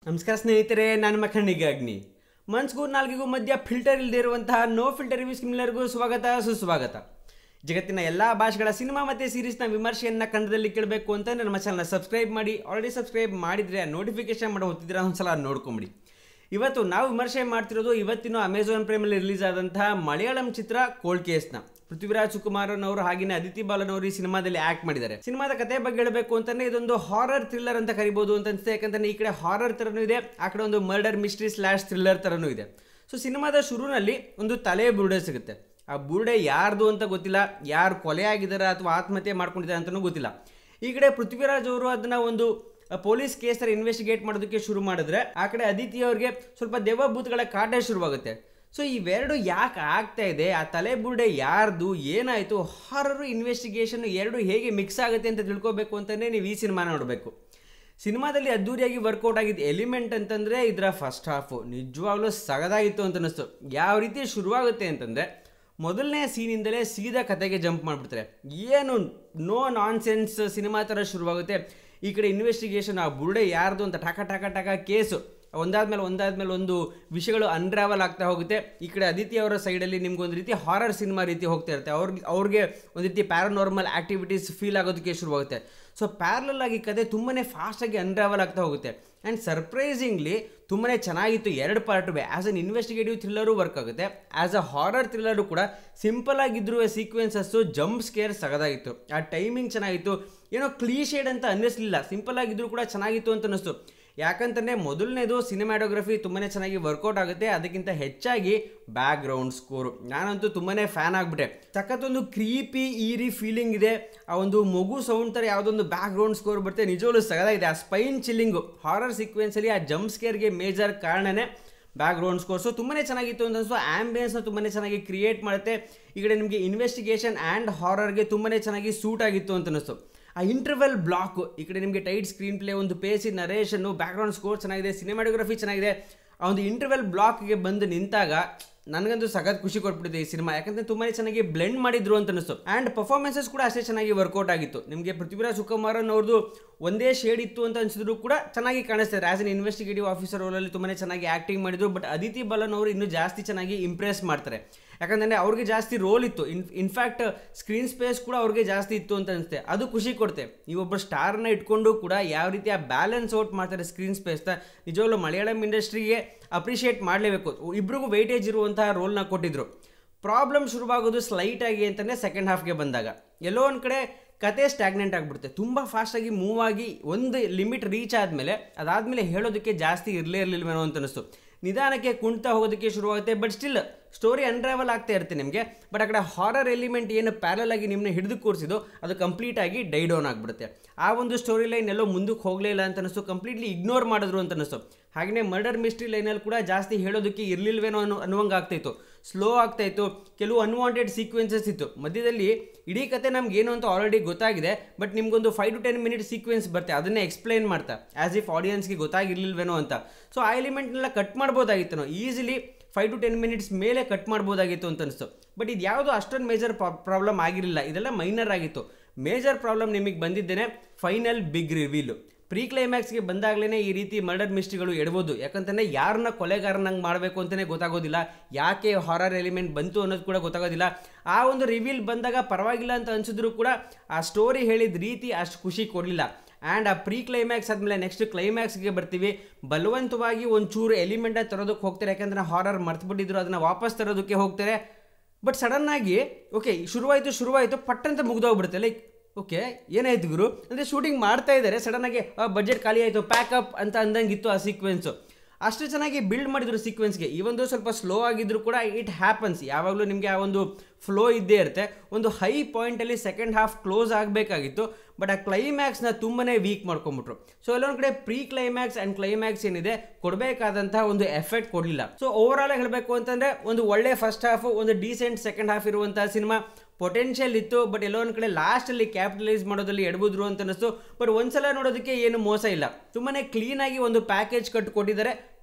ನಮಸ್ಕಾರ ಸ್ನೇಹಿತರೆ ನಾನು ಮಖಂಡಿಗೆ ಅಗ್ನಿ ಮನ್ಸ್ಗೂ ನಾಲ್ಗಿಗೂ ಮಧ್ಯ ಫಿಲ್ಟರ್ ಇಲ್ಲದೆ ಇರುವಂತಹ ನೋ ಫಿಲ್ಟರ್ ರಿವ್ಯೂಸ್ ನಿಮ್ಮೆಲ್ಲರಿಗೂ ಸ್ವಾಗತ ಸುಸ್ವಾಗತ ಜಗತ್ತಿನ ಎಲ್ಲ ಭಾಷೆಗಳ ಸಿನಿಮಾ ಮತ್ತು ಸೀರೀಸ್ನ ವಿಮರ್ಶೆಯನ್ನು ಕನ್ನಡದಲ್ಲಿ ಕೇಳಬೇಕು ಅಂತ ನಮ್ಮ ಚಾನಲ್ನ ಸಬ್ಸ್ಕ್ರೈಬ್ ಮಾಡಿ ಆಲ್ರೆಡಿ ಸಬ್ಸ್ಕ್ರೈಬ್ ಮಾಡಿದರೆ ನೋಟಿಫಿಕೇಶನ್ ಮಾಡೋ ಹೊತ್ತಿದ್ರೆ ಒಂದ್ಸಲ ನೋಡ್ಕೊಂಬಿಡಿ ಇವತ್ತು ನಾವು ವಿಮರ್ಶೆ ಮಾಡ್ತಿರೋದು ಇವತ್ತಿನ ಅಮೆಝಾನ್ ಪ್ರೈಮಲ್ಲಿ ರಿಲೀಸ್ ಆದಂತಹ ಮಲಯಾಳಂ ಚಿತ್ರ ಕೋಲ್ಡ್ ಕೇಸ್ನ ಪೃಥ್ವಿರಾಜ್ ಸುಕುಮಾರನ್ ಅವರು ಹಾಗೆಯೇ ಅದಿತಿ ಬಾಲನ್ ಅವರು ಈ ಸಿನಿಮಾದಲ್ಲಿ ಆಕ್ಟ್ ಮಾಡಿದ್ದಾರೆ ಸಿನಿಮಾದ ಕತೆ ಬಗ್ಗೆ ಹೇಳಬೇಕು ಅಂತಂದ್ರೆ ಇದೊಂದು ಹಾರರ್ ಥ್ರಿಲ್ಲರ್ ಅಂತ ಕರಿಬಹುದು ಅಂತ ಅನ್ಸುತ್ತೆ ಯಾಕಂದ್ರೆ ಈ ಕಡೆ ಹಾರರ್ ತರನೂ ಇದೆ ಆ ಕಡೆ ಒಂದು ಮರ್ಡರ್ ಮಿಸ್ಟ್ರಿ ಸ್ಲ್ಯಾಶ್ ಥ್ರಿಲ್ಲರ್ ತರನೂ ಇದೆ ಸೊ ಸಿನಿಮಾದ ಶುರುನಲ್ಲಿ ಒಂದು ತಲೆ ಬುರುಡೆ ಸಿಗುತ್ತೆ ಆ ಬುರುಡೆ ಯಾರ್ದು ಅಂತ ಗೊತ್ತಿಲ್ಲ ಯಾರು ಕೊಲೆ ಆಗಿದ್ದಾರೆ ಅಥವಾ ಆತ್ಮಹತ್ಯೆ ಮಾಡ್ಕೊಂಡಿದ್ದಾರೆ ಅಂತಲೂ ಗೊತ್ತಿಲ್ಲ ಈ ಕಡೆ ಪೃಥ್ವಿರಾಜ್ ಅವರು ಅದನ್ನ ಒಂದು ಪೊಲೀಸ್ ಕೇಸ್ ತರ ಇನ್ವೆಸ್ಟಿಗೇಟ್ ಮಾಡೋದಕ್ಕೆ ಶುರು ಮಾಡಿದ್ರೆ ಆ ಕಡೆ ಅದಿತಿ ಅವ್ರಿಗೆ ಸ್ವಲ್ಪ ದೆವ್ವ ಭೂತಗಳ ಕಾಟ ಶುರುವಾಗುತ್ತೆ ಸೊ ಇವೆರಡು ಯಾಕೆ ಆಗ್ತಾ ಇದೆ ಆ ತಲೆ ಬುರುಡೆ ಯಾರ್ದು ಏನಾಯಿತು ಹಾರರು ಇನ್ವೆಸ್ಟಿಗೇಷನ್ ಎರಡು ಹೇಗೆ ಮಿಕ್ಸ್ ಆಗುತ್ತೆ ಅಂತ ತಿಳ್ಕೊಬೇಕು ಅಂತಲೇ ನೀವು ಈ ಸಿನಿಮಾ ನೋಡಬೇಕು ಸಿನಿಮಾದಲ್ಲಿ ಅದ್ದೂರಿಯಾಗಿ ವರ್ಕೌಟ್ ಆಗಿದ್ದ ಎಲಿಮೆಂಟ್ ಅಂತಂದರೆ ಇದರ ಫಸ್ಟ್ ಹಾಫು ನಿಜವಾಗ್ಲೂ ಸಗದಾಗಿತ್ತು ಅಂತ ಅನ್ನಿಸ್ತು ಯಾವ ರೀತಿ ಶುರುವಾಗುತ್ತೆ ಅಂತಂದರೆ ಮೊದಲನೇ ಸೀನಿಂದಲೇ ಸೀದಾ ಕತೆಗೆ ಜಂಪ್ ಮಾಡಿಬಿಡ್ತಾರೆ ಏನು ನೋ ನಾನ್ ಸೆನ್ಸ್ ಸಿನಿಮಾ ಥರ ಶುರುವಾಗುತ್ತೆ ಈ ಕಡೆ ಇನ್ವೆಸ್ಟಿಗೇಷನ್ ಆ ಬುರುಡೆ ಯಾರ್ದು ಅಂತ ಟಕ ಟಕ ಟಕ ಕೇಸು ಒಂದಾದ್ಮೇಲೆ ಒಂದಾದ್ಮೇಲೆ ಒಂದು ವಿಷಯಗಳು ಅನ್ರಾವಲ್ ಆಗ್ತಾ ಹೋಗುತ್ತೆ ಈ ಕಡೆ ಅದಿತಿ ಅವರ ಸೈಡಲ್ಲಿ ನಿಮ್ಗೆ ಒಂದು ರೀತಿ ಹಾರರ್ ಸಿನಿಮಾ ರೀತಿ ಹೋಗ್ತಾ ಇರುತ್ತೆ ಅವ್ರಿಗೆ ಅವ್ರಿಗೆ ಒಂದು ರೀತಿ ಪ್ಯಾರಾನಾರ್ಮಲ್ ಆ್ಯಕ್ಟಿವಿಟೀಸ್ ಫೀಲ್ ಆಗೋದಕ್ಕೆ ಶುರುವಾಗುತ್ತೆ ಸೊ ಪ್ಯಾರಲಲ್ ಆಗಿ ಕತೆ ತುಂಬಾ ಫಾಸ್ಟಾಗಿ ಅನ್ರಾವಲ್ ಆಗ್ತಾ ಹೋಗುತ್ತೆ ಆ್ಯಂಡ್ ಸರ್ಪ್ರೈಸಿಂಗ್ಲಿ ತುಂಬಾ ಚೆನ್ನಾಗಿತ್ತು ಎರಡು part as an investigative thriller work ಆಗುತ್ತೆ ಆ್ಯಸ್ ಅ ಹಾರರ್ ಥ್ರಿಲ್ಲರು ಕೂಡ ಸಿಂಪಲ್ ಆಗಿದ್ರು ಸೀಕ್ವೆನ್ಸಸ್ಸು ಜಂಪ್ ಸ್ಕೇರ್ ಸಗದಾಗಿತ್ತು ಆ ಟೈಮಿಂಗ್ ಚೆನ್ನಾಗಿತ್ತು ಏನೋ ಕ್ಲೀಶೇಡ್ ಅಂತ ಅನ್ನಿಸ್ಲಿಲ್ಲ ಸಿಂಪಲ್ ಆಗಿದ್ರು ಕೂಡ ಚೆನ್ನಾಗಿತ್ತು ಅಂತ ಅನ್ನಿಸ್ತು ಯಾಕಂತಂದರೆ ಮೊದಲನೇದು ಸಿನಿಮ್ಯಾಟೋಗ್ರಫಿ ತುಂಬಾ ಚೆನ್ನಾಗಿ ವರ್ಕೌಟ್ ಆಗುತ್ತೆ ಅದಕ್ಕಿಂತ ಹೆಚ್ಚಾಗಿ ಬ್ಯಾಕ್ ಗ್ರೌಂಡ್ ಸ್ಕೋರು ನಾನಂತೂ ತುಂಬಾ ಫ್ಯಾನ್ ಆಗಿಬಿಟ್ಟೆ ಸಖತ್ತೊಂದು ಕ್ರೀಪಿ ಈರಿ ಫೀಲಿಂಗ್ ಇದೆ ಆ ಒಂದು ಮಗು ಸೌಂಡ್ ಥರ ಯಾವುದೊಂದು ಬ್ಯಾಕ್ ಗ್ರೌಂಡ್ ಸ್ಕೋರ್ ಬರುತ್ತೆ ನಿಜವಲ್ಲೂ ಸಗದಾಗಿದೆ ಆ ಸ್ಪೈನ್ ಚಿಲ್ಲಿಂಗು ಹಾರರ್ ಸೀಕ್ವೆನ್ಸಲ್ಲಿ ಆ ಜಂಪ್ ಸ್ಕೇರ್ಗೆ ಮೇಜರ್ ಕಾರಣನೇ ಬ್ಯಾಕ್ ಗ್ರೌಂಡ್ ಸ್ಕೋರ್ ಸೊ ತುಂಬಾ ಚೆನ್ನಾಗಿತ್ತು ಅಂತ ಅನಿಸ್ತು ಆ್ಯಂಬಿಯನ್ಸ್ನ ತುಂಬಾ ಚೆನ್ನಾಗಿ ಕ್ರಿಯೇಟ್ ಮಾಡುತ್ತೆ ಈ ಕಡೆ ನಿಮಗೆ ಇನ್ವೆಸ್ಟಿಗೇಷನ್ ಆ್ಯಂಡ್ ಹಾರರ್ಗೆ ತುಂಬಾ ಚೆನ್ನಾಗಿ ಸೂಟ್ ಆಗಿತ್ತು ಅಂತ ಅನಿಸ್ತು ಆ ಇಂಟರ್ವೆಲ್ ಬ್ಲಾಕ್ ಈ ಕಡೆ ನಿಮಗೆ ಟೈಟ್ ಸ್ಕ್ರೀನ್ ಪ್ಲೇ ಒಂದು ಪೇಸಿ ನರೇಷನ್ನು ಬ್ಯಾಕ್ಗ್ರೌಂಡ್ ಸ್ಕೋರ್ ಚೆನ್ನಾಗಿದೆ ಸಿನಿಮಾಟೋಗ್ರಫಿ ಚೆನ್ನಾಗಿದೆ ಆ ಒಂದು ಇಂಟರ್ವೆಲ್ ಬ್ಲಾಕ್ಗೆ ಬಂದು ನಿಂತಾಗ ನನಗಂತೂ ಸಖತ್ ಖುಷಿ ಕೊಟ್ಬಿಟ್ಟಿದೆ ಈ ಸಿನಿಮಾ ಯಾಕಂದರೆ ತುಂಬಾ ಚೆನ್ನಾಗಿ ಬ್ಲೆಂಡ್ ಮಾಡಿದ್ರು ಅಂತ ಅನಿಸ್ತು ಆ್ಯಂಡ್ ಪರ್ಫಾರ್ಮೆನ್ಸಸ್ ಕೂಡ ಅಷ್ಟೇ ಚೆನ್ನಾಗಿ ವರ್ಕೌಟ್ ಆಗಿತ್ತು ನಿಮಗೆ ಪೃಥ್ವಿರಾಜ್ ಸುಕುಮಾರನ್ ಅವ್ರದ್ದು ಒಂದೇ ಶೇಡ್ ಇತ್ತು ಅಂತ ಅನಿಸಿದ್ರು ಕೂಡ ಚೆನ್ನಾಗಿ ಕಾಣಿಸ್ತಾರೆ ಆ್ಯಸ್ ಅನ್ ಇನ್ವೆಸ್ಟಿಗೇಟಿವ್ ಆಫೀಸರ್ ರೋಲಲ್ಲಿ ತುಂಬಾ ಚೆನ್ನಾಗಿ ಆ್ಯಕ್ಟಿಂಗ್ ಮಾಡಿದ್ರು ಬಟ್ ಅದಿತಿ ಬಲನ್ ಅವರು ಇನ್ನೂ ಜಾಸ್ತಿ ಚೆನ್ನಾಗಿ ಇಂಪ್ರೆಸ್ ಮಾಡ್ತಾರೆ ಯಾಕಂದರೆ ಅವ್ರಿಗೆ ಜಾಸ್ತಿ ರೋಲ್ ಇತ್ತು ಇನ್ ಇನ್ಫ್ಯಾಕ್ಟ್ ಸ್ಕ್ರೀನ್ ಸ್ಪೇಸ್ ಕೂಡ ಅವ್ರಿಗೆ ಜಾಸ್ತಿ ಇತ್ತು ಅಂತ ಅನಿಸುತ್ತೆ ಅದು ಖುಷಿ ಕೊಡುತ್ತೆ ನೀವೊಬ್ಬ ಸ್ಟಾರ್ನ ಇಟ್ಕೊಂಡು ಕೂಡ ಯಾವ ರೀತಿ ಆ ಬ್ಯಾಲೆನ್ಸ್ ಔಟ್ ಮಾಡ್ತಾರೆ ಸ್ಕ್ರೀನ್ ಸ್ಪೇಸ್ನ ನಿಜವಾಗ್ಲೂ ಮಲಯಾಳಂ ಇಂಡಸ್ಟ್ರಿಗೆ ಅಪ್ರಿಷಿಯೇಟ್ ಮಾಡಲೇಬೇಕು ಇಬ್ರಿಗೂ ವೆಯ್ಟೇಜ್ ಇರುವಂತಹ ರೋಲ್ನ ಕೊಟ್ಟಿದ್ರು ಪ್ರಾಬ್ಲಮ್ ಶುರುವಾಗೋದು ಸ್ಲೈಟಾಗಿ ಅಂತಲೇ ಸೆಕೆಂಡ್ ಹಾಫ್ಗೆ ಬಂದಾಗ ಎಲ್ಲೋ ಒಂದು ಕಡೆ ಕತೆ ಸ್ಟ್ಯಾಗ್ನೆಂಟ್ ಆಗಿಬಿಡುತ್ತೆ ತುಂಬ ಫಾಸ್ಟಾಗಿ ಮೂವ್ ಆಗಿ ಒಂದು ಲಿಮಿಟ್ ರೀಚ್ ಆದಮೇಲೆ ಅದಾದಮೇಲೆ ಹೇಳೋದಕ್ಕೆ ಜಾಸ್ತಿ ಇರಲೇ ಇರಲಿಲ್ವೇನೋ ಅಂತ ಅನಿಸ್ತು ನಿಧಾನಕ್ಕೆ ಕುಣ್ತಾ ಹೋಗೋದಕ್ಕೆ ಶುರುವಾಗುತ್ತೆ ಬಟ್ ಸ್ಟಿಲ್ ಸ್ಟೋರಿ ಅನ್ರಾವಲ್ ಆಗ್ತಾ ಇರುತ್ತೆ ನಿಮಗೆ ಬಟ್ ಆ ಕಡೆ ಹಾರರ್ ಎಲಿಮೆಂಟ್ ಏನು ಪ್ಯಾರಲ್ ಆಗಿ ನಿಮ್ಮನ್ನ ಹಿಡಿದು ಕೂರಿಸಿದೋ ಅದು ಕಂಪ್ಲೀಟ್ ಆಗಿ ಡೈ ಡೌನ್ ಆಗಿಬಿಡುತ್ತೆ ಆ ಒಂದು ಸ್ಟೋರಿ ಲೈನ್ ಎಲ್ಲೋ ಮುಂದಕ್ಕೆ ಹೋಗಲೇ ಇಲ್ಲ ಅಂತ ಅನಿಸ್ತು ಕಂಪ್ಲೀಟ್ಲಿ ಇಗ್ನೋರ್ ಮಾಡಿದ್ರು ಅಂತ ಅನಿಸ್ತು ಹಾಗೆಯೇ ಮರ್ಡರ್ ಮಿಸ್ಟ್ರಿ ಲೈನಲ್ಲಿ ಕೂಡ ಜಾಸ್ತಿ ಹೇಳೋದಕ್ಕೆ ಇರಲಿಲ್ವೇನೋ ಅನ್ನೋ ಅನ್ನುವಂಗೆ ಆಗ್ತಾಯಿತ್ತು ಸ್ಲೋ ಆಗ್ತಾಯಿತ್ತು ಕೆಲವು ಅನ್ವಾಂಟೆಡ್ ಸೀಕ್ವೆನ್ಸಸ್ ಇತ್ತು ಮಧ್ಯದಲ್ಲಿ ಇಡೀ ಕತೆ ನಮ್ಗೆ ಏನು ಅಂತ ಆಲ್ರೆಡಿ ಗೊತ್ತಾಗಿದೆ ಬಟ್ ನಿಮ್ಗೊಂದು five to ten minute sequence ಬರುತ್ತೆ ಅದನ್ನೇ ಎಕ್ಸ್ಪ್ಲೈನ್ ಮಾಡ್ತಾ ಆ್ಯಸ್ ಇಫ್ ಆಡಿಯನ್ಸ್ಗೆ ಗೊತ್ತಾಗಿರ್ಲಿಲ್ವೇನೋ ಅಂತ ಸೊ ಆ ಎಲಿಮೆಂಟ್ನೆಲ್ಲ ಕಟ್ ಮಾಡ್ಬೋದಾಗಿತ್ತು ನಾವು easily five to ten minutes ಮೇಲೆ ಕಟ್ ಮಾಡ್ಬೋದಾಗಿತ್ತು ಅಂತ ಅನಿಸ್ತು ಬಟ್ ಇದು ಯಾವುದು ಅಷ್ಟೊಂದು ಮೇಜರ್ ಪ್ರಾಬ್ಲಮ್ ಆಗಿರಲಿಲ್ಲ ಇದೆಲ್ಲ ಮೈನರ್ ಆಗಿತ್ತು ಮೇಜರ್ ಪ್ರಾಬ್ಲಮ್ ನಿಮಗೆ ಬಂದಿದ್ದೇನೆ ಫೈನಲ್ ಬಿಗ್ ರಿವೀಲು ಪ್ರೀ ಕ್ಲೈಮ್ಯಾಕ್ಸ್ಗೆ ಬಂದಾಗಲೇ ಈ ರೀತಿ ಮರ್ಡರ್ ಮಿಸ್ಟ್ರಿಗಳು ಎಡ್ಬೋದು ಯಾಕಂತಂದರೆ ಯಾರನ್ನ ಕೊಲೆಗಾರನಂಗೆ ಮಾಡಬೇಕು ಅಂತಲೇ ಗೊತ್ತಾಗೋದಿಲ್ಲ ಯಾಕೆ ಹಾರರ್ ಎಲಿಮೆಂಟ್ ಬಂತು ಅನ್ನೋದು ಕೂಡ ಗೊತ್ತಾಗೋದಿಲ್ಲ ಆ ಒಂದು ರಿವೀಲ್ ಬಂದಾಗ ಪರವಾಗಿಲ್ಲ ಅಂತ ಅನಿಸಿದ್ರು ಕೂಡ ಆ ಸ್ಟೋರಿ ಹೇಳಿದ ರೀತಿ ಅಷ್ಟು ಖುಷಿ ಕೊಡಲಿಲ್ಲ ಆ್ಯಂಡ್ ಆ ಪ್ರೀ ಕ್ಲೈಮ್ಯಾಕ್ಸ್ ಆದಮೇಲೆ ನೆಕ್ಸ್ಟ್ ಕ್ಲೈಮ್ಯಾಕ್ಸ್ಗೆ ಬರ್ತೀವಿ ಬಲವಂತವಾಗಿ ಒಂಚೂರು ಎಲಿಮೆಂಟ ತರೋದಕ್ಕೆ ಹೋಗ್ತಾರೆ ಯಾಕಂದರೆ ಹಾರರ್ ಮರ್ತುಬಿಟ್ಟಿದ್ರು ಅದನ್ನು ವಾಪಸ್ ತರೋದಕ್ಕೆ ಹೋಗ್ತಾರೆ ಬಟ್ ಸಡನ್ನಾಗಿ ಓಕೆ ಶುರುವಾಯಿತು ಶುರುವಾಯಿತು ಪಟ್ಟಂತ ಮುಗ್ದೋಗ್ಬಿಡುತ್ತೆ ಲೈಕ್ ಓಕೆ ಏನಾಯ್ತು ಗುರು ಅಂದರೆ ಶೂಟಿಂಗ್ ಮಾಡ್ತಾ ಇದ್ದಾರೆ ಸಡನ್ನಾಗಿ ಬಜೆಟ್ ಖಾಲಿ ಆಯಿತು ಪ್ಯಾಕಪ್ ಅಂತ ಅಂದಂಗಿತ್ತು ಆ ಸೀಕ್ವೆನ್ಸು ಅಷ್ಟು ಚೆನ್ನಾಗಿ ಬಿಲ್ಡ್ ಮಾಡಿದ್ರು ಸೀಕ್ವೆನ್ಸ್ಗೆ ಈ ಒಂದು ಸ್ವಲ್ಪ ಸ್ಲೋ ಆಗಿದ್ರು ಕೂಡ ಇಟ್ ಹ್ಯಾಪನ್ಸ್ ಯಾವಾಗಲೂ ನಿಮಗೆ ಆ ಒಂದು ಫ್ಲೋ ಇದ್ದೇ ಇರುತ್ತೆ ಒಂದು ಹೈ ಪಾಯಿಂಟಲ್ಲಿ ಸೆಕೆಂಡ್ ಹಾಫ್ ಕ್ಲೋಸ್ ಆಗಬೇಕಾಗಿತ್ತು ಬಟ್ ಆ ಕ್ಲೈಮ್ಯಾಕ್ಸ್ನ ತುಂಬನೇ ವೀಕ್ ಮಾಡ್ಕೊಂಬಿಟ್ರು ಸೊ ಎಲ್ಲೊಂದು ಕಡೆ ಪ್ರೀ ಕ್ಲೈಮ್ಯಾಕ್ಸ್ ಆ್ಯಂಡ್ ಕ್ಲೈಮ್ಯಾಕ್ಸ್ ಏನಿದೆ ಕೊಡಬೇಕಾದಂತಹ ಒಂದು ಎಫೆಕ್ಟ್ ಕೊಡಲಿಲ್ಲ ಸೊ ಓವರ್ ಆಲ್ ಹೇಳಬೇಕು ಅಂತಂದರೆ ಒಂದು ಒಳ್ಳೆ ಫಸ್ಟ್ ಹಾಫು ಒಂದು ಡೀಸೆಂಟ್ ಸೆಕೆಂಡ್ ಹಾಫ್ ಇರುವಂತಹ ಸಿನಿಮಾ ಪೊಟೆನ್ಷಿಯಲ್ ಇತ್ತು ಬಟ್ ಎಲ್ಲೋ ಒಂದು ಕಡೆ ಲಾಸ್ಟಲ್ಲಿ ಕ್ಯಾಪಿಟಲೈಸ್ ಮಾಡೋದಲ್ಲಿ ಎಡಬುದ್ರು ಅಂತ ಅನಿಸ್ತು ಬಟ್ ಒಂದ್ಸಲ ನೋಡೋದಕ್ಕೆ ಏನು ಮೋಸ ಇಲ್ಲ ತುಂಬಾ ಕ್ಲೀನಾಗಿ ಒಂದು ಪ್ಯಾಕೇಜ್ ಕಟ್ ಕೊಟ್ಟಿದ್ದಾರೆ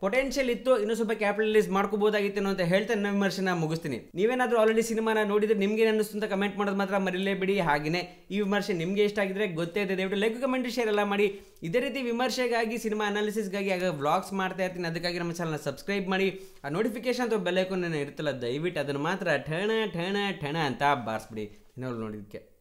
ಪೊಟೆನ್ಷಿಯಲ್ ಇತ್ತು ಇನ್ನೂ ಸ್ವಲ್ಪ ಕ್ಯಾಪಿಟಲೈಸ್ ಮಾಡ್ಕೋಬಹುದಾಗಿತ್ತು ಅಂತ ಹೇಳ್ತಾ ನನ್ನ ವಿಮರ್ಶೆನ ಮುಗಿಸ್ತೀನಿ ನೀವೇನಾದರೂ ಆಲ್ರೆಡಿ ಸಿನಿಮಾನ ನೋಡಿದ್ರೆ ನಿಮ್ಗೆ ಅನ್ನಿಸ್ತು ಅಂತ ಕಮೆಂಟ್ ಮಾಡೋದು ಮಾತ್ರ ಮರಿಲೇಬಿಡಿ ಹಾಗೆಯೇ ಈ ವಿಮರ್ಶೆ ನಿಮಗೆ ಇಷ್ಟ ಆಗಿದ್ರೆ ಗೊತ್ತೇ ಇದೆ ದಯವಿಟ್ಟು ಲೈಕ್ ಕಮೆಂಟ್ ಶೇರ್ ಎಲ್ಲ ಮಾಡಿ ಇದೇ ರೀತಿ ವಿಮರ್ಶೆಗಾಗಿ ಸಿನಿಮಾ ಅನಾಲಿಸಿಸ್ಗಾಗಿ ಆಗ ವ್ಲಾಗ್ಸ್ ಮಾಡ್ತಾ ಇರ್ತೀನಿ ಅದಕ್ಕಾಗಿ ನಮ್ಮ ಚಾನಲ್ನ ಸಬ್ಸ್ಕ್ರೈಬ್ ಮಾಡಿ ಆ ನೋಟಿಫಿಕೇಶನ್ ಅಥವಾ ಬೆಲ್ಲೈಕನ್ ಇರುತ್ತಲ್ಲ ದಯವಿಟ್ಟು ಅದನ್ನು ಮಾತ್ರ ಠಣ ಠಣ ಠಣ ಅಂತ ಬಾರಿಸ್ಬಿಡಿ ಇನ್ನೊಬ್ರು ನೋಡಿದ್ದಕ್ಕೆ